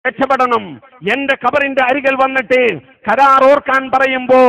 രക്ഷപ്പെടണം എന്റെ കബറിന്റെ അരികിൽ വന്നിട്ട് കരാർ ഓർക്കാൻ പറയുമ്പോ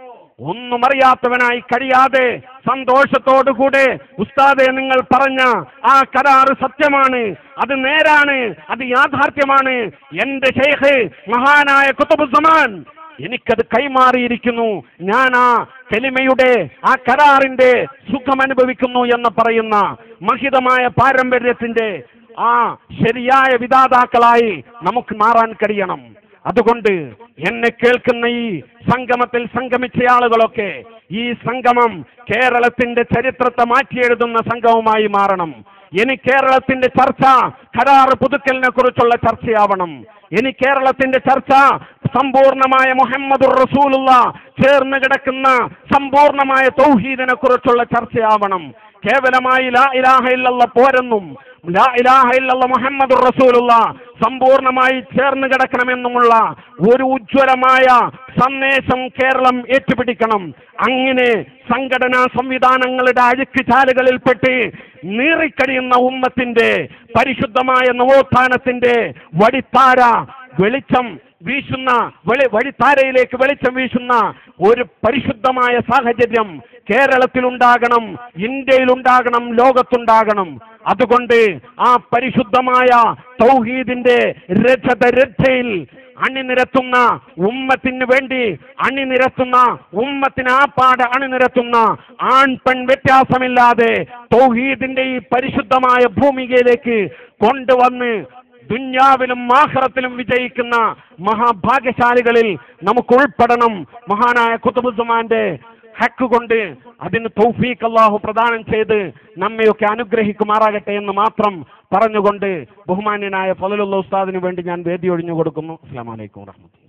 ഒന്നും അറിയാത്തവനായി കഴിയാതെ സന്തോഷത്തോടുകൂടെ ഉസ്താദെ നിങ്ങൾ പറഞ്ഞ ആ കരാറ് സത്യമാണ് അത് നേരാണ് അത് യാഥാർത്ഥ്യമാണ് എന്റെ ഷെയ്ഖ് മഹാനായ കുത്തുബുസമാൻ എനിക്കത് കൈമാറിയിരിക്കുന്നു ഞാൻ ആ കെലിമയുടെ ആ കരാറിന്റെ സുഖം അനുഭവിക്കുന്നു എന്ന് പറയുന്ന മഹിതമായ പാരമ്പര്യത്തിന്റെ ആ ശരിയായ വിധാതാക്കളായി നമുക്ക് മാറാൻ കഴിയണം അതുകൊണ്ട് എന്നെ കേൾക്കുന്ന ഈ സംഗമത്തിൽ സംഗമിച്ച ആളുകളൊക്കെ ഈ സംഗമം കേരളത്തിന്റെ ചരിത്രത്തെ മാറ്റിയെഴുതുന്ന സംഗമമായി മാറണം ഇനി കേരളത്തിന്റെ ചർച്ച കരാർ പുതുക്കലിനെ കുറിച്ചുള്ള ചർച്ചയാവണം ഇനി കേരളത്തിന്റെ ചർച്ച സമ്പൂർണമായ മുഹമ്മദ് റസൂലുള്ള ചേർന്ന് കിടക്കുന്ന സമ്പൂർണമായ തൗഹീദിനെ കുറിച്ചുള്ള ചർച്ചയാവണം കേവലമായി ലാ ഇലാഹ ഇല്ലല്ല പോരെന്നും ലാ ഇലാഹ ഇല്ലല്ല മുഹമ്മദ് റസൂലുള്ള സമ്പൂർണമായി ചേർന്ന് കിടക്കണമെന്നുമുള്ള ഒരു ഉജ്ജ്വലമായ സന്ദേശം കേരളം ഏറ്റുപിടിക്കണം അങ്ങനെ സംഘടനാ സംവിധാനങ്ങളുടെ അഴുക്ക് ചാലുകളിൽപ്പെട്ട് നീറിക്കഴിയുന്ന ഉമ്മത്തിന്റെ പരിശുദ്ധമായ നവോത്ഥാനത്തിന്റെ വടിത്താര വെളിച്ചം വീശുന്ന വെളി വഴിത്താരയിലേക്ക് വെളിച്ചം വീശുന്ന ഒരു പരിശുദ്ധമായ സാഹചര്യം കേരളത്തിലുണ്ടാകണം ഇന്ത്യയിലുണ്ടാകണം ലോകത്തുണ്ടാകണം അതുകൊണ്ട് ആ പരിശുദ്ധമായ തൗഹീദിന്റെ രജത രക്ഷയിൽ അണിനിരത്തുന്ന ഉമ്മത്തിന് വേണ്ടി അണിനിരത്തുന്ന ഉമ്മത്തിന് ആപ്പാട് അണിനിരത്തുന്ന ആൺ പെൺ വ്യത്യാസമില്ലാതെ തൗഹീദിന്റെ ഈ പരിശുദ്ധമായ ഭൂമികയിലേക്ക് കൊണ്ടുവന്ന് ദുന്യാവിലും ആഖിറത്തിലും വിജയിക്കുന്ന മഹാഭാഗ്യശാലികളിൽ നമുക്ക് ഉൾപ്പെടണം മഹാനായ കുത്തുബുസുമാന്റെ ഹക്ക് കൊണ്ട് അതിന് തൗഫീഖ് അള്ളാഹു പ്രദാനം ചെയ്ത് നമ്മയൊക്കെ അനുഗ്രഹിക്കുമാറാകട്ടെ എന്ന് മാത്രം പറഞ്ഞുകൊണ്ട് ബഹുമാന്യനായ ഫലലുള്ള ഉസ്താദിന് വേണ്ടി ഞാൻ വേദി ഒഴിഞ്ഞു കൊടുക്കുന്നു അസ്സാം വലൈക്കും വറഹമത്തുള്ള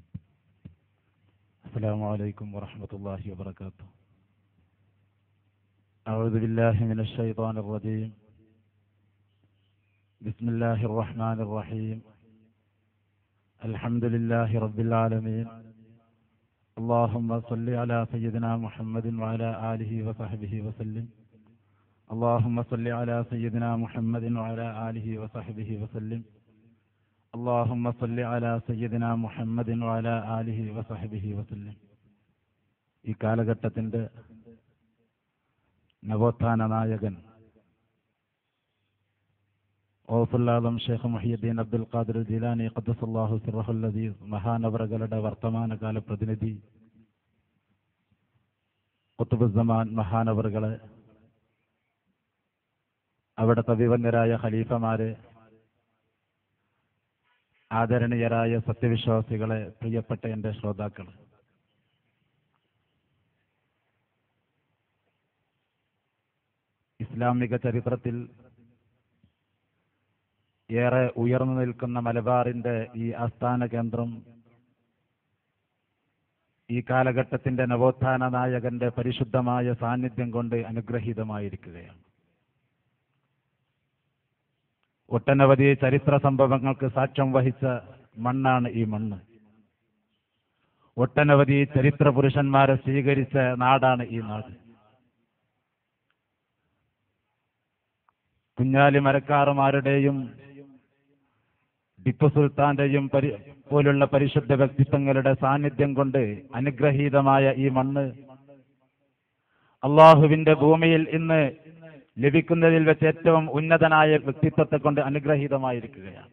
السلام عليكم ورحمة الله وبركاته أعوذ بالله من الشيطان الرجيم بسم الله الرحمن الرحيم الحمد لله رب العالمين اللهم صل على سيدنا محمد وعلى آله وصحبه وسلم اللهم صل على سيدنا محمد وعلى آله وصحبه وسلم اللهم صل على سيدنا മുഹമ്മദ് وعلى آله وصحبه وسلم ഈ കാലഘട്ടത്തിന്റെ നവോത്ഥാന നായകൻ ഓഫുല്ലാദം ഷേഖ് മുഹിയുദ്ദീൻ അബ്ദുൽ ഖാദിർ ജിലാനി ഖദ്ദസല്ലാഹു സിറഹുൽ അസീസ് മഹാനവറകളുടെ വർത്തമാനകാല പ്രതിനിധി കുത്തുബുസമാൻ മഹാനവറുകളെ അവിടുത്തെ വിവന്നരായ ഖലീഫമാരെ ആദരണീയരായ സത്യവിശ്വാസികളെ പ്രിയപ്പെട്ട എൻ്റെ ശ്രോതാക്കൾ ഇസ്ലാമിക ചരിത്രത്തിൽ ഏറെ ഉയർന്നു നിൽക്കുന്ന മലബാറിന്റെ ഈ ആസ്ഥാന കേന്ദ്രം ഈ കാലഘട്ടത്തിന്റെ നവോത്ഥാന നായകന്റെ പരിശുദ്ധമായ സാന്നിധ്യം കൊണ്ട് അനുഗ്രഹീതമായിരിക്കുകയാണ് ഒട്ടനവധി ചരിത്ര സംഭവങ്ങൾക്ക് സാക്ഷ്യം വഹിച്ച മണ്ണാണ് ഈ മണ്ണ് ഒട്ടനവധി ചരിത്ര പുരുഷന്മാരെ സ്വീകരിച്ച നാടാണ് ഈ നാട് കുഞ്ഞാലി മരക്കാറുമാരുടെയും ടിപ്പു സുൽത്താന്റെയും പരി പോലുള്ള പരിശുദ്ധ വ്യക്തിത്വങ്ങളുടെ സാന്നിധ്യം കൊണ്ട് അനുഗ്രഹീതമായ ഈ മണ്ണ് അള്ളാഹുവിന്റെ ഭൂമിയിൽ ഇന്ന് ലഭിക്കുന്നതിൽ വെച്ച് ഏറ്റവും ഉന്നതനായ വ്യക്തിത്വത്തെ കൊണ്ട് അനുഗ്രഹീതമായിരിക്കുകയാണ്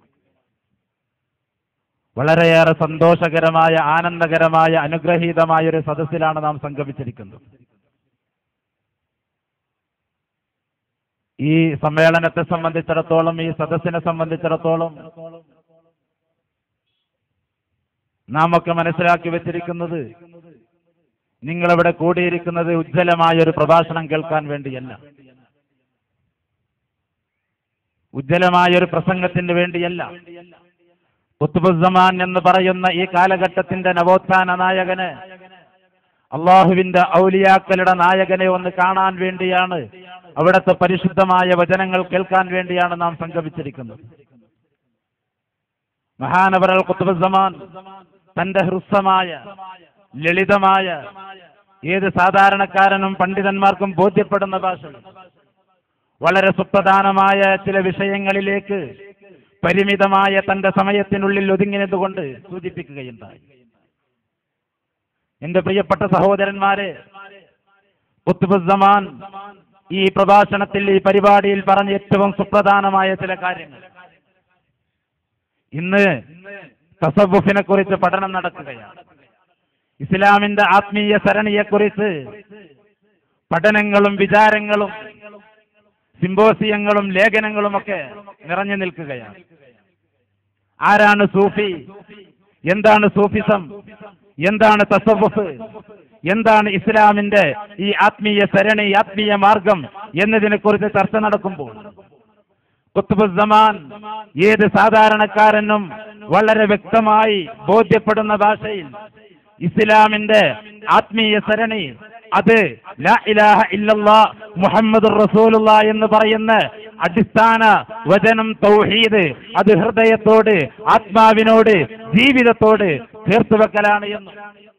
വളരെയേറെ സന്തോഷകരമായ ആനന്ദകരമായ അനുഗ്രഹീതമായ ഒരു സദസ്സിലാണ് നാം സംഗമിച്ചിരിക്കുന്നത് ഈ സമ്മേളനത്തെ സംബന്ധിച്ചിടത്തോളം ഈ സദസ്സിനെ സംബന്ധിച്ചിടത്തോളം നാം ഒക്കെ മനസ്സിലാക്കി വെച്ചിരിക്കുന്നത് നിങ്ങളിവിടെ കൂടിയിരിക്കുന്നത് ഉജ്ജ്വലമായ ഒരു പ്രഭാഷണം കേൾക്കാൻ വേണ്ടിയല്ല ഉജ്ജ്വലമായ ഒരു പ്രസംഗത്തിന് വേണ്ടിയല്ല കുത്തുബുസമാൻ എന്ന് പറയുന്ന ഈ കാലഘട്ടത്തിന്റെ നവോത്ഥാന നായകന് അള്ളാഹുവിന്റെ ഔലിയാക്കളുടെ നായകനെ ഒന്ന് കാണാൻ വേണ്ടിയാണ് അവിടുത്തെ പരിശുദ്ധമായ വചനങ്ങൾ കേൾക്കാൻ വേണ്ടിയാണ് നാം സംഗമിച്ചിരിക്കുന്നത് മഹാനവരൽ കുത്തുബുസമാൻ തന്റെ ഹ്രസ്വമായ ലളിതമായ ഏത് സാധാരണക്കാരനും പണ്ഡിതന്മാർക്കും ബോധ്യപ്പെടുന്ന ഭാഷ വളരെ സുപ്രധാനമായ ചില വിഷയങ്ങളിലേക്ക് പരിമിതമായ തന്റെ സമയത്തിനുള്ളിൽ ഒതുങ്ങിനതുകൊണ്ട് സൂചിപ്പിക്കുകയുണ്ടായി എന്റെ പ്രിയപ്പെട്ട സഹോദരന്മാരെ കുത്തുബുസമാൻ ഈ പ്രഭാഷണത്തിൽ ഈ പരിപാടിയിൽ പറഞ്ഞ ഏറ്റവും സുപ്രധാനമായ ചില കാര്യങ്ങൾ ഇന്ന് തസവുഫിനെ കുറിച്ച് പഠനം നടക്കുകയാണ് ഇസ്ലാമിന്റെ ആത്മീയ സരണിയെക്കുറിച്ച് പഠനങ്ങളും വിചാരങ്ങളും സിംബോസിയങ്ങളും ലേഖനങ്ങളും ഒക്കെ നിറഞ്ഞു നിൽക്കുകയാണ് ആരാണ് സൂഫി എന്താണ് സൂഫിസം എന്താണ് തസവുഫ് എന്താണ് ഇസ്ലാമിന്റെ ഈ ആത്മീയ സരണി ആത്മീയ മാർഗം എന്നതിനെ കുറിച്ച് ചർച്ച നടക്കുമ്പോൾ കുത്തുബുസമാൻ ഏത് സാധാരണക്കാരനും വളരെ വ്യക്തമായി ബോധ്യപ്പെടുന്ന ഭാഷയിൽ ഇസ്ലാമിന്റെ ആത്മീയ സരണി അത് ലാ ഇലാഹ ഇല്ലല്ലാ മുഹമ്മദ് റസൂലുള്ള എന്ന് പറയുന്ന അടിസ്ഥാന വചനം തൗഹീദ് അത് ഹൃദയത്തോട് ആത്മാവിനോട് ജീവിതത്തോട് ചേർത്ത് വെക്കലാണ് എന്നും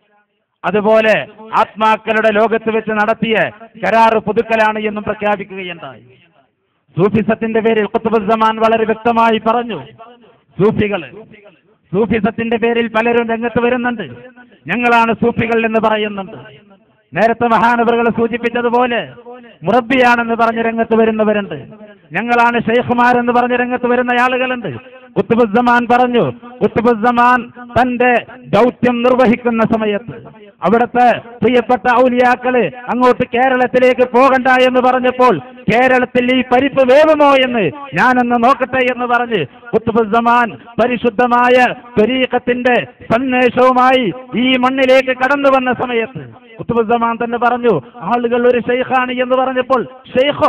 അതുപോലെ ആത്മാക്കളുടെ ലോകത്ത് വെച്ച് നടത്തിയ കരാറ് പുതുക്കലാണ് എന്നും പ്രഖ്യാപിക്കുകയുണ്ടായി സൂഫിസത്തിന്റെ പേരിൽ കുത്തുബുസമാൻ വളരെ വ്യക്തമായി പറഞ്ഞു സൂഫികള് സൂഫിസത്തിന്റെ പേരിൽ പലരും രംഗത്ത് വരുന്നുണ്ട് ഞങ്ങളാണ് സൂഫികൾ എന്ന് പറയുന്നുണ്ട് നേരത്തെ മഹാനവറുകൾ സൂചിപ്പിച്ചതുപോലെ മുറബിയാണെന്ന് പറഞ്ഞ് രംഗത്ത് വരുന്നവരുണ്ട് ഞങ്ങളാണ് ഷെയ്ഖുമാരെന്ന് പറഞ്ഞ് രംഗത്ത് വരുന്ന ആളുകളുണ്ട് കുത്തുബുസമാൻ പറഞ്ഞു കുത്തുബുസമാൻ തന്റെ ദൗത്യം നിർവഹിക്കുന്ന സമയത്ത് അവിടുത്തെ പ്രിയപ്പെട്ട ഔലിയാക്കള് അങ്ങോട്ട് കേരളത്തിലേക്ക് പോകണ്ട എന്ന് പറഞ്ഞപ്പോൾ കേരളത്തിൽ ഈ പരിപ്പ് വേവുമോ എന്ന് ഞാനൊന്ന് നോക്കട്ടെ എന്ന് പറഞ്ഞ് കുത്തുബുസമാൻ പരിശുദ്ധമായ ത്വരീഖത്തിന്റെ സന്ദേശവുമായി ഈ മണ്ണിലേക്ക് കടന്നു വന്ന സമയത്ത് കുത്തുബുസമാൻ തന്നെ പറഞ്ഞു ആളുകൾ ഒരു ഷെയ്ഖാണ് എന്ന് പറഞ്ഞപ്പോൾ ഷെയ്ഖോ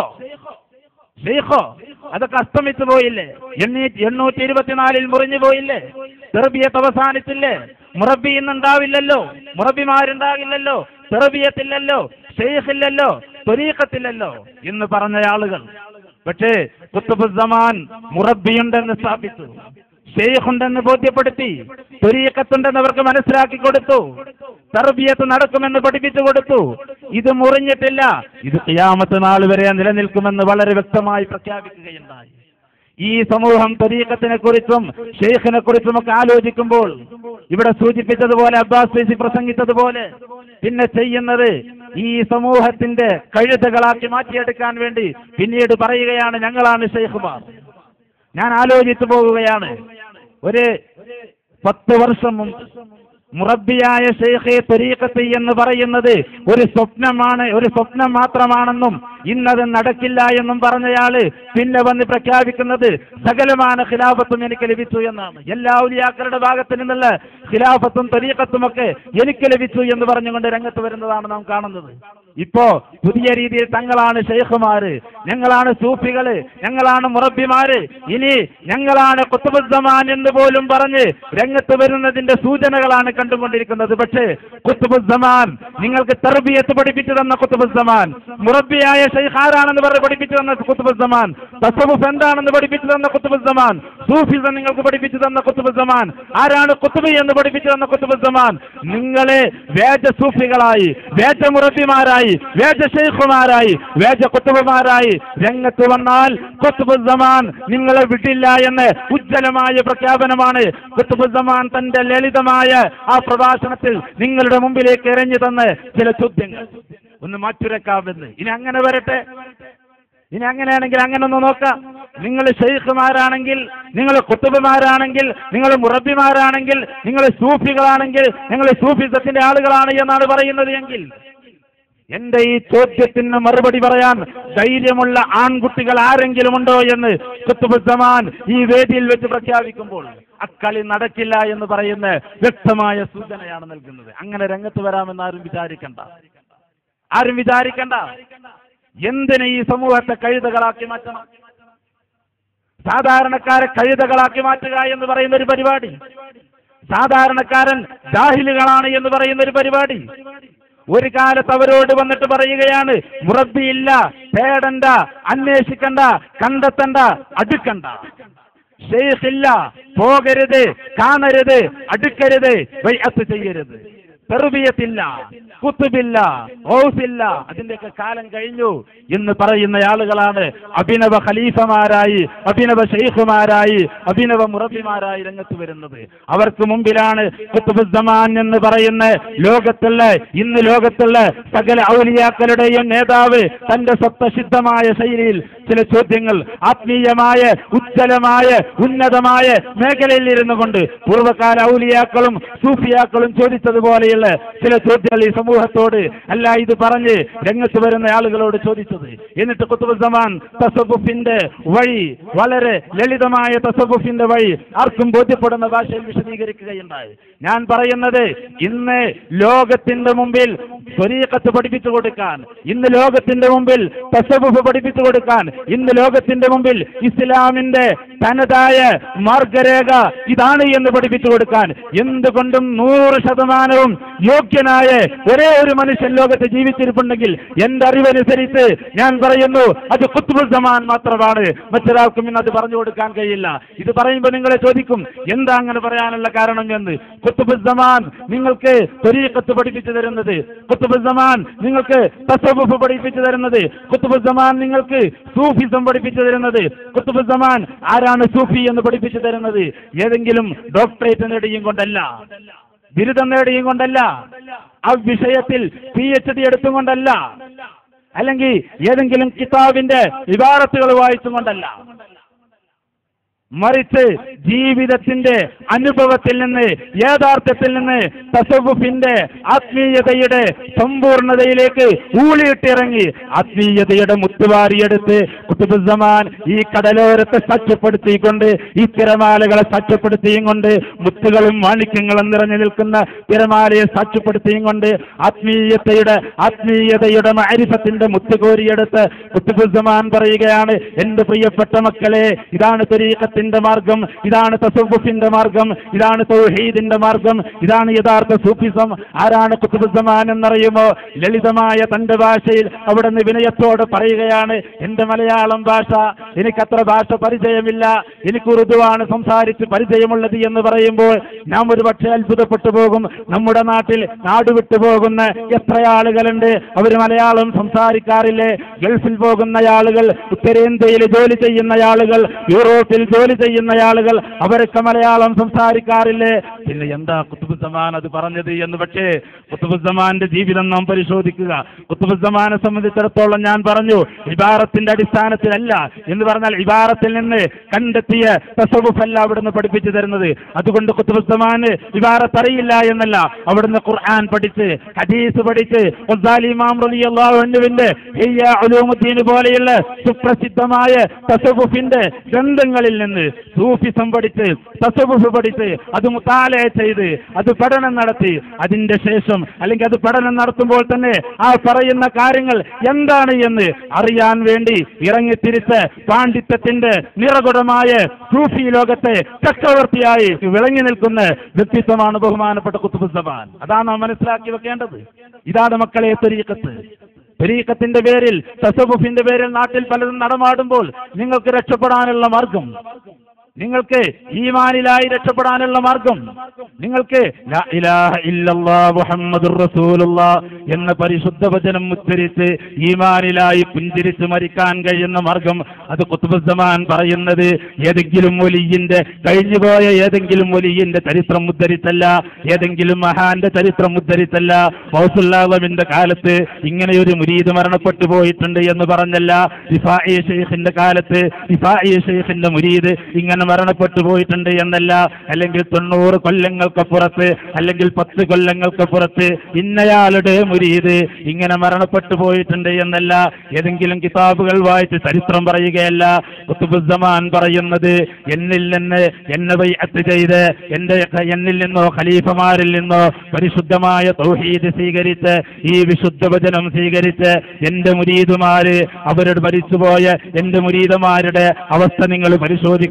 ഷെയ്ഖോ അതൊക്കെ അസ്തമിച്ചു പോയില്ലേ എണ്ണീ എണ്ണൂറ്റി ഇരുപത്തിനാലിൽ മുറിഞ്ഞു പോയില്ലേ തെർബിയത്ത് അവസാനിച്ചില്ലേ മുറബി ഇന്നുണ്ടാവില്ലല്ലോ മുറബിമാരുണ്ടാകില്ലല്ലോ തെർബിയത്തില്ലല്ലോ ഷെയ്ഖില്ലല്ലോ ത്വരീഖത്തില്ലല്ലോ എന്ന് പറഞ്ഞ ആളുകൾ പക്ഷേ കുത്തുബുസമാൻ മുറബിയുണ്ടെന്ന് സ്ഥാപിച്ചു ഷെയ്ഖുണ്ടെന്ന് ബോധ്യപ്പെടുത്തി ത്വരീഖത്തുണ്ടെന്ന് അവർക്ക് മനസ്സിലാക്കി കൊടുത്തു തർബിയത്ത് നടക്കുമെന്ന് പഠിപ്പിച്ചു കൊടുത്തു ഇത് മുറിഞ്ഞിട്ടില്ല ഇത് ഖിയാമത്ത് നാൾ വരെ നിലനിൽക്കുമെന്ന് വളരെ വ്യക്തമായി പ്രഖ്യാപിക്കുകയുണ്ടായി ഈ സമൂഹം തരീഖത്തിനെ കുറിച്ചും ഷെയ്ഖിനെ കുറിച്ചും ഒക്കെ ആലോചിക്കുമ്പോൾ ഇവിടെ സൂചിപ്പിച്ചതുപോലെ അബ്ബാസ് ഫേസി പ്രസംഗിച്ചതുപോലെ പിന്നെ ചെയ്യുന്നത് ഈ സമൂഹത്തിന്റെ കഴുതകളാക്കി മാറ്റിയെടുക്കാൻ വേണ്ടി പിന്നീട് പറയുകയാണ് ഞങ്ങളാണ് ഷെയ്ഖുമാർ ഞാൻ ആലോചിച്ചു പോവുകയാണ് ഒരു പത്ത് വർഷം മുമ്പ് മുറബിയായ ഷെയ്ഖെ ത്വരീഖത്ത് എന്ന് പറയുന്നത് ഒരു സ്വപ്നമാണ് ഒരു സ്വപ്നം മാത്രമാണെന്നും ഇന്നത് നടക്കില്ല എന്നും പറഞ്ഞയാള് പിന്നെ വന്ന് പ്രഖ്യാപിക്കുന്നത് സകലமான ഖിലാഫത്തും എനിക്ക് ലഭിച്ചു എന്നാണ് എല്ലാ ഔലിയാക്കളുടെ ഭാഗത്ത് നിന്നുള്ള ഖിലാഫത്തും ത്വരീഖത്തും ഒക്കെ എനിക്ക് ലഭിച്ചു എന്ന് പറഞ്ഞുകൊണ്ട് രംഗത്ത് വരുന്നതാണ് നാം കാണുന്നത് ഇപ്പോ പുതിയ രീതിയിൽ തങ്ങളാണ് ഷെയ്ഖുമാര് ഞങ്ങളാണ് സൂഫികള് ഞങ്ങളാണ് മുറബിമാര് ഇനി ഞങ്ങളാണ് കുത്തുബുദ്ധമാൻ എന്ന് പോലും പറഞ്ഞ് രംഗത്ത് വരുന്നതിന്റെ സൂചനകളാണ് കണ്ടുകൊണ്ടിരിക്കുന്നത് പക്ഷേ കുത്തുബുദ്ധമാൻ നിങ്ങൾക്ക് തെർബിയത്ത് പഠിപ്പിച്ചു തന്ന കുത്തുബുദ്ധമാൻ മുറബിയായ ഷെയ്ഖ് ആരാണെന്ന് പറഞ്ഞ് പഠിപ്പിച്ചു തന്ന കുത്തുബുദ്ധമാൻ തസവുഫ് എന്താണെന്ന് പഠിപ്പിച്ചു തന്ന കുത്തുബുദ്ധമാൻ സൂഫിസം നിങ്ങൾക്ക് പഠിപ്പിച്ചു തന്ന കുത്തുബുദ്ധമാൻ ആരാണ് കുത്തുബി എന്ന് പഠിപ്പിച്ചു തന്ന കുത്തുബുദ്ധമാൻ നിങ്ങളെ വേജ സൂഫികളായി വേജ മുറബിമാരായി വേജ ഷെയ്ഖുമാരായി വേജ കുത്തുബുമാരായി രംഗത്ത് വന്നാൽ കുത്തുബുദ്ധമാൻ നിങ്ങളെ വിട്ടില്ല എന്ന് ഉജ്ജ്വലമായ പ്രഖ്യാപനമാണ് കുത്തുബുദ്ധമാൻ തന്റെ ലളിതമായ ആ പ്രഭാഷണത്തിൽ നിങ്ങളുടെ മുമ്പിലേക്ക് എറിഞ്ഞു തന്ന് ചില ചോദ്യങ്ങൾ ഒന്ന് മാറ്റുരക്കാമെന്ന് ഇനി അങ്ങനെ വരട്ടെ ഇനി അങ്ങനെയാണെങ്കിൽ അങ്ങനെ ഒന്ന് നോക്കാം നിങ്ങൾ ഷെയ്ഖുമാരാണെങ്കിൽ നിങ്ങൾ കുത്തുബുമാരാണെങ്കിൽ നിങ്ങൾ മുറബിമാരാണെങ്കിൽ നിങ്ങൾ സൂഫികളാണെങ്കിൽ നിങ്ങൾ സൂഫിസത്തിന്റെ ആളുകളാണ് എന്നാണ് പറയുന്നത് എങ്കിൽ എന്റെ ഈ ചോദ്യത്തിന് മറുപടി പറയാൻ ധൈര്യമുള്ള ആൺകുട്ടികൾ ആരെങ്കിലും ഉണ്ടോ എന്ന് കുത്തുബുദ്ധമാൻ ഈ വേദിയിൽ വെച്ച് പ്രഖ്യാപിക്കുമ്പോൾ അക്കളി നടക്കില്ല എന്ന് പറയുന്ന വ്യക്തമായ സൂചനയാണ് നൽകുന്നത് അങ്ങനെ രംഗത്ത് വരാമെന്ന് ആരും വിചാരിക്കണ്ട ആരും വിചാരിക്കണ്ട എന്തിന് ഈ സമൂഹത്തെ കഴുതകളാക്കി മാറ്റണം സാധാരണക്കാരെ കഴുതകളാക്കി മാറ്റുക എന്ന് പറയുന്ന ഒരു പരിപാടി സാധാരണക്കാരൻ ജാഹിലുകളാണ് എന്ന് പറയുന്ന ഒരു പരിപാടി ഒരു കാലത്ത് അവരോട് വന്നിട്ട് പറയുകയാണ് മുറബിയില്ല തേടണ്ട അന്വേഷിക്കണ്ട കണ്ടെത്തണ്ട അടുക്കണ്ട ഷെയ്ഖില്ല പോകരുത് കാണരുത് അടുക്കരുത് വൈഅത്ത് ചെയ്യരുത് തെറുബിയത്തില്ല കുത്തുബില്ല ഔസില്ല അതിന്റെയൊക്കെ കാലം കഴിഞ്ഞു എന്ന് പറയുന്ന ആളുകളാണ് അഭിനവ ഖലീഫമാരായി അഭിനവ ഷെയ്ഖുമാരായി അഭിനവ മുറബിമാരായി രംഗത്ത് വരുന്നത് അവർക്ക് മുമ്പിലാണ് കുത്തുബുദ്ധമാൻ എന്ന് പറയുന്ന ലോകത്തുള്ള ഇന്ന് ലോകത്തുള്ള സകല ഔലിയാക്കളുടെയും നേതാവ് തന്റെ സ്വത്തസിദ്ധമായ ശൈലിയിൽ ചില ചോദ്യങ്ങൾ ആത്മീയമായ ഉജ്ജ്വലമായ ഉന്നതമായ മേഖലയിൽ ഇരുന്നു കൊണ്ട് പൂർവ്വകാല ഔലിയാക്കളും സൂഫിയാക്കളും ചോദിച്ചതുപോലെയുള്ള ചില ചോദ്യങ്ങൾ ഈ സമൂഹത്തോട് അല്ല ഇത് പറഞ്ഞ് രംഗത്ത് വരുന്ന ആളുകളോട് ചോദിച്ചത് എന്നിട്ട് കുത്തുബുസമാൻ തസബുഫിന്റെ വഴി വളരെ ലളിതമായ തസബുഫിന്റെ വഴി ആർക്കും ബോധ്യപ്പെടുന്ന ഭാഷയിൽ വിശദീകരിക്കുകയുണ്ടായി ഞാൻ പറയുന്നത് ഇന്ന് ലോകത്തിന്റെ മുമ്പിൽ സ്വരീക്കത്ത് പഠിപ്പിച്ചു കൊടുക്കാൻ ഇന്ന് ലോകത്തിന്റെ മുമ്പിൽ തസബുഫ് പഠിപ്പിച്ചു കൊടുക്കാൻ ഇന്ന് ലോകത്തിന്റെ മുമ്പിൽ ഇസ്ലാമിന്റെ തനതായ മാർഗരേഖ ഇതാണ് എന്ന് പഠിപ്പിച്ചു കൊടുക്കാൻ എന്തുകൊണ്ടും നൂറ് ശതമാനവും യോഗ്യനായ ഒരേ ഒരു മനുഷ്യൻ ലോകത്ത് ജീവിച്ചിരിപ്പുണ്ടെങ്കിൽ എന്റെ അറിവനുസരിച്ച് ഞാൻ പറയുന്നു അത് കുത്തുബുസമാൻ മാത്രമാണ് മറ്റൊരാൾക്കും ഇന്ന് അത് പറഞ്ഞു കൊടുക്കാൻ കഴിയില്ല ഇത് പറയുമ്പോൾ നിങ്ങളെ ചോദിക്കും എന്താ അങ്ങനെ പറയാനുള്ള കാരണം എന്ന് കുത്തുബുസമാൻ നിങ്ങൾക്ക് തൊരീക്കത്ത് പഠിപ്പിച്ചു തരുന്നത് കുത്തുബുസമാൻ നിങ്ങൾക്ക് തസവുഫ് പഠിപ്പിച്ചു തരുന്നത് കുത്തുബുസമാൻ നിങ്ങൾക്ക് സൂഫിസം പഠിപ്പിച്ചു തരുന്നത് കുത്തുബുസമാൻ ആരാണ് സൂഫി എന്ന് പഠിപ്പിച്ചു തരുന്നത് ഏതെങ്കിലും ഡോക്ടറേറ്റ് നേടിയും കൊണ്ടല്ല ബിരുദം നേടിയും കൊണ്ടല്ല ആ വിഷയത്തിൽ പി എച്ച് ഡി എടുത്തും കൊണ്ടല്ല അല്ലെങ്കിൽ ഏതെങ്കിലും കിതാബിന്റെ വിവാദത്തുകൾ വായിച്ചും കൊണ്ടല്ല മറിച്ച് ജീവിതത്തിന്റെ അനുഭവത്തിൽ നിന്ന് യാഥാർത്ഥ്യത്തിൽ നിന്ന് തസവുഫിന്റെ ആത്മീയതയുടെ സമ്പൂർണതയിലേക്ക് ഊളിയിട്ടിറങ്ങി ആത്മീയതയുടെ മുത്തുവാരിയെടുത്ത് കുത്തുബുസമാൻ ഈ കടലോരത്തെ സാക്ഷ്യപ്പെടുത്തിക്കൊണ്ട് ഈ തിരമാലകളെ സാക്ഷ്യപ്പെടുത്തിയും കൊണ്ട് മുത്തുകളും മാണിക്യങ്ങളും നിറഞ്ഞു നിൽക്കുന്ന തിരമാലയെ സാക്ഷ്യപ്പെടുത്തിയും കൊണ്ട് ആത്മീയതയുടെ ആത്മീയതയുടെ മാരിഫത്തിന്റെ മുത്തുകോരിയെടുത്ത് കുത്തുബുസമാൻ പറയുകയാണ് എന്റെ പ്രിയപ്പെട്ട മക്കളെ ഇതാണ് തരീഖത്തിന്റെ മാർഗം ഇതാണ് തസവുഫിന്റെ മാർഗം ഇതാണ് തൗഹീദിന്റെ മാർഗം ഇതാണ് യഥാർത്ഥ സൂഫിസം ആരാണ് കുത്തുബുസമാൻ എന്നറിയുമോ ലളിതമായ തന്റെ ഭാഷയിൽ അവിടെ നിന്ന് വിനയത്തോടെ പറയുകയാണ് എന്റെ മലയാളം ഭാഷ എനിക്കത്ര ഭാഷ പരിചയമില്ല എനിക്ക് ഉറുദുവാണ് സംസാരിച്ച് പരിചയമുള്ളത് എന്ന് പറയുമ്പോൾ നാം ഒരു പക്ഷേ അത്ഭുതപ്പെട്ടു പോകും നമ്മുടെ നാട്ടിൽ നാട് വിട്ടു പോകുന്ന എത്ര ആളുകളുണ്ട് അവർ മലയാളം സംസാരിക്കാറില്ലേ ഗൾഫിൽ പോകുന്ന ആളുകൾ ഉത്തരേന്ത്യയിൽ ജോലി ചെയ്യുന്ന ആളുകൾ യൂറോപ്പിൽ ജോലി ചെയ്യുന്ന ആളുകൾ അവരൊക്കെ മലയാളം സംസാരിക്കാറില്ലേ പിന്നെ എന്താ കുത്തുബുസമാൻ അത് പറഞ്ഞത് എന്ന് പക്ഷേ കുത്തുബുസമാന്റെ ജീവിതം നാം പരിശോധിക്കുക കുത്തുബുസമാനെ സംബന്ധിച്ചിടത്തോളം ഞാൻ പറഞ്ഞു ഇബാറത്തിന്റെ അടിസ്ഥാനത്തിലല്ല എന്ന് പറഞ്ഞാൽ ഇബാറത്തിൽ നിന്ന് കണ്ടെത്തിയ തസവുഫല്ല അവിടുന്ന് പഠിപ്പിച്ചു തരുന്നത് അതുകൊണ്ട് കുത്തുബുസമാന് ഇബാറത്ത് അറിയില്ല എന്നല്ല അവിടുന്ന് ഖുർആൻ പഠിച്ച് ഹദീസ് പഠിച്ച് ഗസാലി ഇമാം റളിയല്ലാഹു അൻഹുവിന്റെ ഹിയ്യ ഉലൂമുദ്ദീൻ പോലെയുള്ള സുപ്രസിദ്ധമായ തസവുഫിന്റെ ഗ്രന്ഥങ്ങളിൽ നിന്ന് സൂഫിസം പഠിച്ച് തസവുഫ് പഠിച്ച് അത് മുത്താല ചെയ്ത് അത് പഠനം നടത്തി അതിന്റെ ശേഷം അല്ലെങ്കിൽ അത് പഠനം നടത്തുമ്പോൾ തന്നെ ആ പറയുന്ന കാര്യങ്ങൾ എന്താണ് എന്ന് അറിയാൻ വേണ്ടി ഇറങ്ങിത്തിരിച്ച് പാണ്ഡിത്യത്തിന്റെ നിറകുടമായ സൂഫി ലോകത്തെ ചക്രവർത്തിയായി വിളങ്ങി നിൽക്കുന്ന വ്യക്തിത്വമാണ് ബഹുമാനപ്പെട്ട കുത്തുബുസബാൻ അതാണ് നാം മനസ്സിലാക്കി വെക്കേണ്ടത് ഇതാണ് മക്കളെ തെരീക്കത്ത് തെരീക്കത്തിന്റെ പേരിൽ തസവുഫിന്റെ പേരിൽ നാട്ടിൽ പലതും നടമാടുമ്പോൾ നിങ്ങൾക്ക് രക്ഷപ്പെടാനുള്ള മാർഗം നിങ്ങൾക്ക് ഈമാനിലായി രക്ഷപ്പെടാനുള്ള മാർഗം നിങ്ങൾക്ക് ലാ ഇലാഹ ഇല്ലല്ലാഹ് മുഹമ്മദുർ റസൂലുള്ളാഹ് എന്ന പരിശുദ്ധ വചനം ഉച്ചരിച്ച് ഈമാനിലായി പുഞ്ചിരിച്ച് മരിക്കാൻ കഴിയുന്ന മാർഗം അത് കുത്തുബുസമാൻ പറയുന്നത് ഏതെങ്കിലും ഒലിയിന്റെ കഴിഞ്ഞുപോയ ഏതെങ്കിലും ഒലിയിന്റെ ചരിത്രം ഉദ്ധരിച്ചല്ല ഏതെങ്കിലും മഹാന്റെ ചരിത്രം ഉദ്ധരിച്ചല്ല മൗസുല്ലാമിന്റെ കാലത്ത് ഇങ്ങനെ ഒരു മുരീദ് മരണപ്പെട്ടു പോയിട്ടുണ്ട് എന്ന് പറഞ്ഞല്ല ഇഫായി ഷെയ്ഖിന്റെ കാലത്ത് ഇഫായി ഷെയ്ഖിന്റെ മുരീദ് ഇങ്ങനെ മരണപ്പെട്ടു പോയിട്ടുണ്ട് എന്നല്ല അല്ലെങ്കിൽ തൊണ്ണൂറ് കൊല്ലങ്ങൾക്കപ്പുറത്ത് അല്ലെങ്കിൽ പത്ത് കൊല്ലങ്ങൾക്കപ്പുറത്ത് ഇന്നയാളുടെ മുരീദ് ഇങ്ങനെ മരണപ്പെട്ടു പോയിട്ടുണ്ട് എന്നല്ല ഏതെങ്കിലും കിതാബുകൾ വായിച്ച് ചരിത്രം പറയുകയല്ല കുത്തുബുസമാൻ പറയുന്നത് എന്നിൽ നിന്ന് എന്നെ ബൈഅത്ത് ചെയ്ത് എന്റെ എന്നിൽ നിന്നോ ഖലീഫമാരിൽ നിന്നോ പരിശുദ്ധമായ തൗഹീദ് സ്വീകരിച്ച് ഈ വിശുദ്ധ വചനം സ്വീകരിച്ച് എന്റെ മുരീദുമാര് അവരുടെ മരിച്ചുപോയ എന്റെ മുരീദമാരുടെ അവസ്ഥ നിങ്ങൾ പരിശോധിക്കുക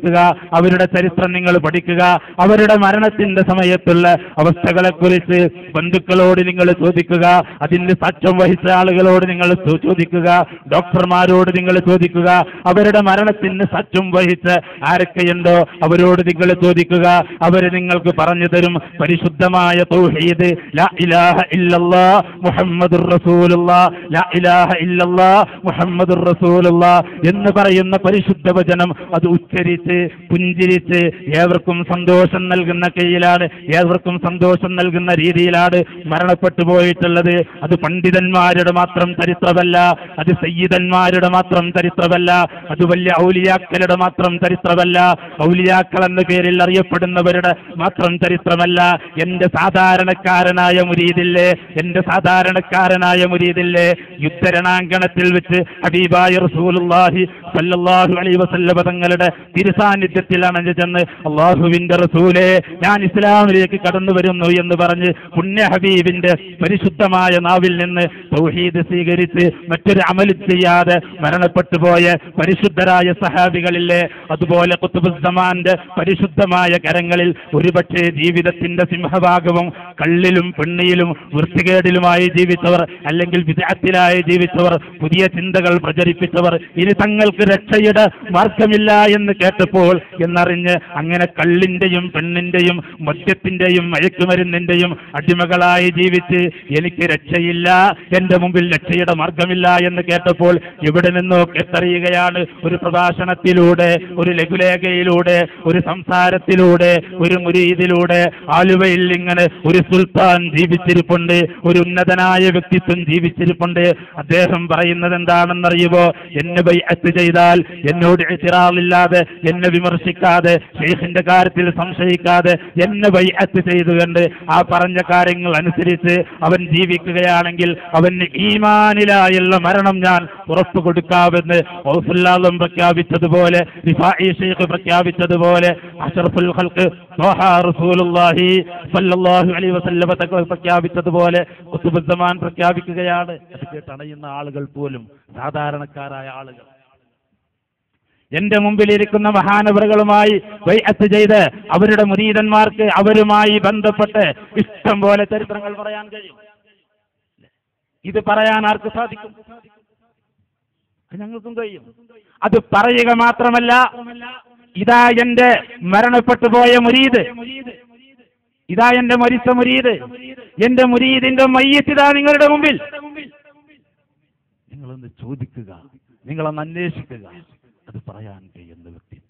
അവരുടെ ചരിത്രം നിങ്ങൾ പഠിക്കുക അവരുടെ മരണത്തിന്റെ സമയത്തുള്ള അവസ്ഥകളെക്കുറിച്ച് ബന്ധുക്കളോട് നിങ്ങൾ ചോദിക്കുക അതിന് സാക്ഷ്യം വഹിച്ച ആളുകളോട് നിങ്ങൾ ചോ- ചോദിക്കുക ഡോക്ടർമാരോട് നിങ്ങൾ ചോദിക്കുക അവരുടെ മരണത്തിന് സാക്ഷ്യം വഹിച്ച് ആരൊക്കെയുണ്ടോ അവരോട് നിങ്ങൾ ചോദിക്കുക അവര് നിങ്ങൾക്ക് പറഞ്ഞു തരും പരിശുദ്ധമായ തൗഹീദ് ലാ ഇലാഹ ഇല്ലല്ലാ മുഹമ്മദുർ റസൂലുള്ളാ ലാ ഇലാഹ ഇല്ലല്ലാ മുഹമ്മദുർ റസൂലുള്ളാ എന്ന് പറയുന്ന പരിശുദ്ധ വചനം അത് ഉച്ചരിച്ച് പുഞ്ചിരിച്ച് ഏവർക്കും സന്തോഷം നൽകുന്ന കയ്യിലാണ് ഏവർക്കും സന്തോഷം നൽകുന്ന രീതിയിലാണ് മരണപ്പെട്ടു പോയിട്ടുള്ളത് അത് പണ്ഡിതന്മാരുടെ മാത്രം ചരിത്രമല്ല അത് സയ്യിദന്മാരുടെ മാത്രം ചരിത്രമല്ല അത് വലിയ ഔലിയാക്കളുടെ മാത്രം ചരിത്രമല്ല ഔലിയാക്കൾ എന്ന പേരിൽ അറിയപ്പെടുന്നവരുടെ മാത്രം ചരിത്രമല്ല എന്റെ സാധാരണക്കാരനായ മുരീദില്ലേ എന്റെ സാധാരണക്കാരനായ മുരീദില്ലേ യുദ്ധരണാങ്കണത്തിൽ വെച്ച് ഹബീബായ റസൂലുള്ളാഹി സല്ലല്ലാഹു അലൈഹി വസല്ലമ തങ്ങളുടെ തിരുസാന്നിധ്യത്തിൽ അണഞ്ഞു ചെന്ന് അള്ളാഹുവിന്റെ റസൂലേ ഞാൻ ഇസ്ലാമിലേക്ക് കടന്നു വരുന്നു എന്ന് പറഞ്ഞ് പുണ്യ ഹബീബിന്റെ പരിശുദ്ധമായ നാവിൽ നിന്ന് തൗഹീദ് സ്വീകരിച്ച് മറ്റൊരു അമൽ ചെയ്യാതെ മരണപ്പെട്ടു പോയ പരിശുദ്ധരായ സഹാബികളില്ലേ അതുപോലെ കുത്തുബുസ്സമാന്റെ പരിശുദ്ധമായ കരങ്ങളിൽ ഒരുപക്ഷെ ജീവിതത്തിന്റെ സിംഹഭാഗവും കള്ളിലും പെണ്ണിയിലും വൃത്തികേടിലുമായി ജീവിച്ചവർ അല്ലെങ്കിൽ വിദഗ്ധത്തിലായി ജീവിച്ചവർ പുതിയ ചിന്തകൾ പ്രചരിപ്പിച്ചവർ ഇനി തങ്ങൾക്ക് രക്ഷയുടെ മാർഗമില്ല എന്ന് കേട്ടപ്പോൾ എന്നറിഞ്ഞ് അങ്ങനെ കള്ളിന്റെയും പെണ്ണിന്റെയും മദ്യത്തിന്റെയും മയക്കുമരുന്നിന്റെയും അടിമകളായി ജീവിച്ച് എനിക്ക് രക്ഷയില്ല എന്റെ മുമ്പിൽ രക്ഷയുടെ മാർഗമില്ല എന്ന് കേട്ടപ്പോൾ ഇവിടെ നിന്നോ കേട്ടറിയുകയാണ് ഒരു പ്രഭാഷണത്തിലൂടെ ഒരു ലഘുലേഖയിലൂടെ ഒരു സംസാരത്തിലൂടെ ഒരു മുരീതിലൂടെ ആലുവയിൽ ഇങ്ങനെ ഒരു സുൽത്താൻ ജീവിച്ചിരിപ്പുണ്ട് ഒരു ഉന്നതനായ വ്യക്തിത്വം ജീവിച്ചിരിപ്പുണ്ട് അദ്ദേഹം പറയുന്നത് എന്താണെന്നറിയുമോ എന്നെ ബൈഅത്ത് ചെയ്താൽ എന്നോട് ഇത്തിറാളില്ലാതെ എന്നെ വിമർശിക്കാതെ ഷെയ്ഖിന്റെ കാര്യത്തിൽ സംശയിക്കാതെ എന്നെ ബൈഅത്ത് ചെയ്തുകൊണ്ട് ആ പറഞ്ഞ കാര്യങ്ങൾ അനുസരിച്ച് അവൻ ജീവിക്കുകയാണെങ്കിൽ അവന് ഈമാനിലായുള്ള മരണം ഞാൻ ഉറപ്പ് കൊടുക്കാമെന്ന് ഔസുല്ലാദം പ്രഖ്യാപിച്ചതുപോലെ റിഫായി ഷെയ്ഖ് പ്രഖ്യാപിച്ചതുപോലെ അഷറഫുൽ ഖൽഖ് ത്വാഹ റസൂലുള്ളാഹി സല്ലല്ലാഹു അലൈഹി വസല്ലമ തങ്ങൾ പ്രഖ്യാപിച്ചതുപോലെ കുത്തുബുദ്ധമാൻ പ്രഖ്യാപിക്കുകയാണ് അത് കേട്ടണയുന്ന ആളുകൾ പോലും സാധാരണക്കാരായ ആളുകൾ എന്റെ മുമ്പിലിരിക്കുന്ന മഹാനവറുകളുമായി വൈഅത്ത് ചെയ്ത് അവരുടെ മുരീതന്മാർക്ക് അവരുമായി ബന്ധപ്പെട്ട് ഇഷ്ടം പോലെ ചരിത്രങ്ങൾ പറയാൻ കഴിയും ഇത് പറയാൻ ആർക്ക് സാധിക്കും അത് ഞങ്ങൾക്കും കഴിയും അത് പറയുക മാത്രമല്ല ഇതാ എന്റെ മരണപ്പെട്ടു പോയ മുരീദ് ഇതാ എന്റെ മരിച്ച മുരീദ് എന്റെ മുരീദിന്റെ മയ്യത്തിതാ നിങ്ങളുടെ മുമ്പിൽ നിങ്ങളൊന്ന് ചോദിക്കുക നിങ്ങളൊന്ന് അന്വേഷിക്കുക അത് പറയാൻ കഴിയുന്ന വ്യക്തിത്വം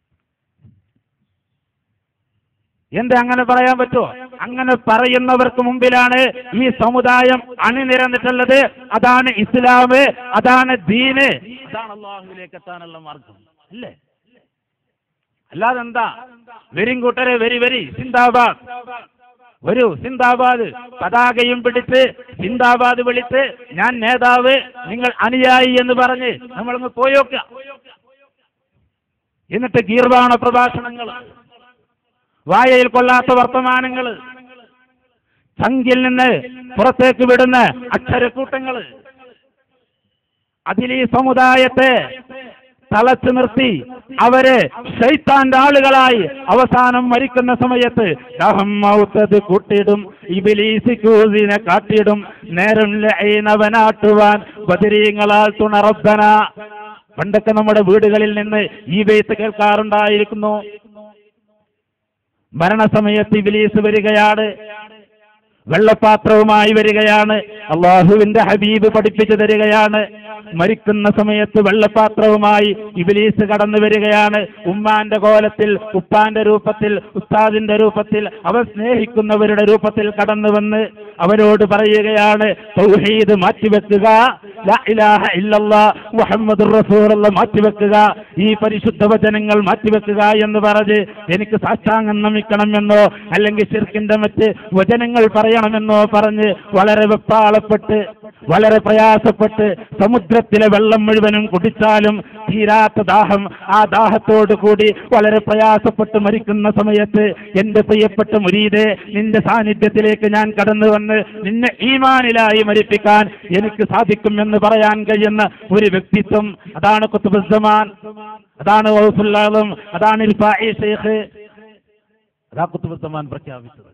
എന്താ അങ്ങനെ പറയാൻ പറ്റുമോ അങ്ങനെ പറയുന്നവർക്ക് മുമ്പിലാണ് ഈ സമുദായം അണിനിരന്നിട്ടുള്ളത് അതാണ് ഇസ്ലാം അതാണ് ദീന് അതാണ് അള്ളാഹുവിലേക്ക് എത്താനുള്ള മാർഗം അല്ലേ അല്ലാതെ എന്താ വെരിയും കൂട്ടരെ വെരി വെരി സിന്ദാബാദ് വരൂ സിന്ദാബാദ് പതാകയും പിടിച്ച് സിന്ദാബാദ് വിളിച്ച് ഞാൻ നേതാവ് നിങ്ങൾ അനുയായി എന്ന് പറഞ്ഞ് നമ്മളങ്ങ് പോയോക്ക എന്നിട്ട് ഗീർവാണ പ്രഭാഷണങ്ങൾ വായയിൽ കൊള്ളാത്ത വർത്തമാനങ്ങൾ ചങ്കിൽ നിന്ന് പുറത്തേക്ക് വിടുന്ന അക്ഷരക്കൂട്ടങ്ങൾ അതിൽ ഈ സമുദായത്തെ തളച്ചു നിർത്തി അവരെ ശൈത്താന്റെ ആളുകളായി അവസാനം മരിക്കുന്ന സമയത്ത് ദഹമ്മൗത്തത് കൂട്ടിടും ഇബിലീസി കൂസിനെ കാട്ടിടും നേരം ലൈനവനാട്ടുവാൻ ബദിരീങ്ങളാൽ തുണറബ്ബന പണ്ടൊക്കെ നമ്മുടെ വീടുകളിൽ നിന്ന് ഈ വെയ്ത്ത് കേൾക്കാറുണ്ടായിരിക്കുന്നു മരണസമയത്ത് ഇബിലീസ് വരികയാണ് വെള്ളപാത്രവുമായി വരികയാണ് അള്ളാഹുവിന്റെ ഹബീബ് പഠിപ്പിച്ചു തരികയാണ് മരിക്കുന്ന സമയത്ത് വെള്ളപാത്രവുമായി ഇബിലീസ് കടന്നു വരികയാണ് ഉമ്മാന്റെ കോലത്തിൽ ഉപ്പാന്റെ രൂപത്തിൽ ഉസ്താദിന്റെ രൂപത്തിൽ അവർ സ്നേഹിക്കുന്നവരുടെ രൂപത്തിൽ കടന്നു വന്ന് അവരോട് പറയുകയാണ് തൗഹീദ് മാറ്റിവെക്കുക ലാ ഇലാഹ ഇല്ലല്ലാ മുഹമ്മദുർ റസൂലുള്ള മാറ്റിവെക്കുക ഈ പരിശുദ്ധ വചനങ്ങൾ മാറ്റിവെക്കുക എന്ന് പറഞ്ഞ് എനിക്ക് സാഷ്ടാംഗം നമിക്കണമെന്നോ അല്ലെങ്കിൽ ശിർക്കിന്റെ മറ്റ് വചനങ്ങൾ പറയണമെന്നോ പറഞ്ഞ് വളരെ വെപ്പാളപ്പെട്ട് വളരെ പ്രയാസപ്പെട്ട് സമുദായ സമുദ്രത്തിലെ വെള്ളം മുഴുവനും കുടിച്ചാലും തീരാത്ത ദാഹം ആ ദാഹത്തോടു കൂടി വളരെ പ്രയാസപ്പെട്ട് മരിക്കുന്ന സമയത്ത് എന്റെ പ്രിയപ്പെട്ട മുരീദെ നിന്റെ സാന്നിധ്യത്തിലേക്ക് ഞാൻ കടന്നു വന്ന് നിന്നെ ഈമാനിലായി മരിപ്പിക്കാൻ എനിക്ക് സാധിക്കും എന്ന് പറയാൻ കഴിയുന്ന ഒരു വ്യക്തിത്വം അതാണ് കുത്തുബുസമാൻ അതാണ് വൗസുല്ലാളും അതാണ് ഇൽഫാഇ ഷെയ്ഖ് അതാ കുത്തുബുസമാൻ പ്രഖ്യാപിച്ചത്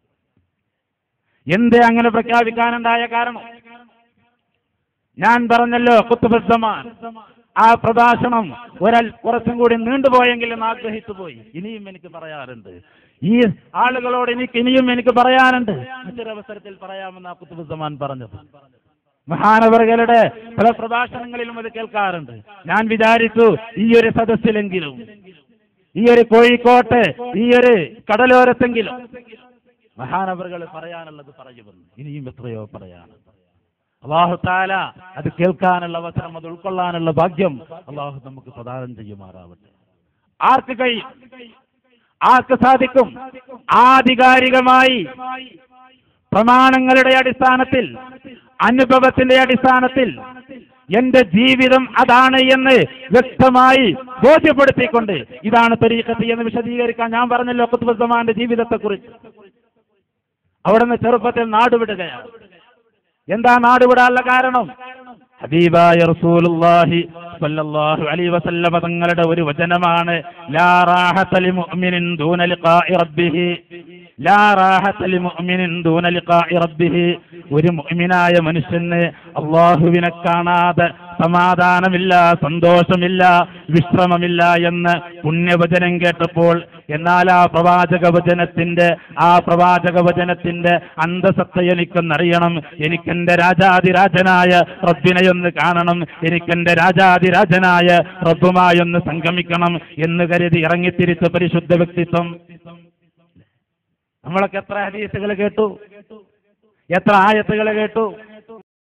എന്തേ അങ്ങനെ പ്രഖ്യാപിക്കാനുണ്ടായ കാരണം ഞാൻ പറഞ്ഞല്ലോ കുത്തുബുസമാൻ ആ പ്രഭാഷണം ഒരാൾ കുറച്ചും കൂടി നീണ്ടുപോയെങ്കിൽ എന്ന് ആഗ്രഹിച്ചു പോയി ഇനിയും എനിക്ക് പറയാറുണ്ട് ഈ ആളുകളോട് എനിക്ക് ഇനിയും എനിക്ക് പറയാനുണ്ട് മറ്റൊരവസരത്തിൽ പറയാമെന്ന് ആ കുത്തുബുസമാൻ പറഞ്ഞത് മഹാനവറുകളുടെ പല പ്രഭാഷണങ്ങളിലും അത് കേൾക്കാറുണ്ട് ഞാൻ വിചാരിച്ചു ഈ ഒരു സദസ്സിലെങ്കിലും ഈ ഒരു കോഴിക്കോട്ട് ഈ ഒരു കടലോരത്തെങ്കിലും മഹാനവറുകൾ പറയാനുള്ളത് പറയുമെന്ന് ഇനിയും എത്രയോ പറയാനുണ്ട് അള്ളാഹു താല അത് കേൾക്കാനുള്ള അവസരം അത് ഉൾക്കൊള്ളാനുള്ള ഭാഗ്യം അള്ളാഹു നമുക്ക് പ്രദാനം ചെയ്യുമാറാവട്ടെ ആർക്ക് കഴിയും ആർക്ക് സാധിക്കും ആധികാരികമായി പ്രമാണങ്ങളുടെ അടിസ്ഥാനത്തിൽ അനുഭവത്തിന്റെ അടിസ്ഥാനത്തിൽ എന്റെ ജീവിതം അതാണ് എന്ന് വ്യക്തമായി ബോധ്യപ്പെടുത്തിക്കൊണ്ട് ഇതാണ് തരീക്കത്ത് എന്ന് വിശദീകരിക്കാൻ ഞാൻ പറഞ്ഞല്ലോ കുത്തുബുദ്ധമാന്റെ ജീവിതത്തെക്കുറിച്ച് അവിടുന്ന് ചെറുപ്പത്തിൽ നാടുവിടുകയാണ് എന്താ നാടുവിടാനുള്ള കാരണം ഹബീബായ റസൂലുള്ളാഹി സ്വല്ലല്ലാഹു അലൈഹി വസല്ലമ തങ്ങളുടെ ഒരു വചനമാണ് ലാ റാഹത ലിമുഅ്മിനിൻ ദൂന ലിഖാഇ റബ്ബിഹി ലാ റാഹത ലിമുഅ്മിനിൻ ദൂന ലിഖാഇ റബ്ബിഹി ഒരു മുഅ്മിനായ മനുഷ്യന് അള്ളാഹുവിനെ കാണാതെ സമാധാനമില്ല സന്തോഷമില്ല വിശ്രമമില്ല എന്ന് പുണ്യവചനം കേട്ടപ്പോൾ എന്നാൽ ആ പ്രവാചക വചനത്തിന്റെ ആ പ്രവാചക വചനത്തിന്റെ അന്തസത്ത എനിക്കൊന്നറിയണം എനിക്കെന്റെ രാജാതിരാജനായ റബ്ബിനെ ഒന്ന് കാണണം എനിക്കെന്റെ രാജാതിരാജനായ റബ്ബുമായൊന്ന് സംഗമിക്കണം എന്ന് കരുതി ഇറങ്ങിത്തിരിച്ച പരിശുദ്ധ വ്യക്തിത്വം നമ്മളൊക്കെ എത്ര ഹദീസുകൾ കേട്ടു എത്ര ആയത്തുകൾ കേട്ടു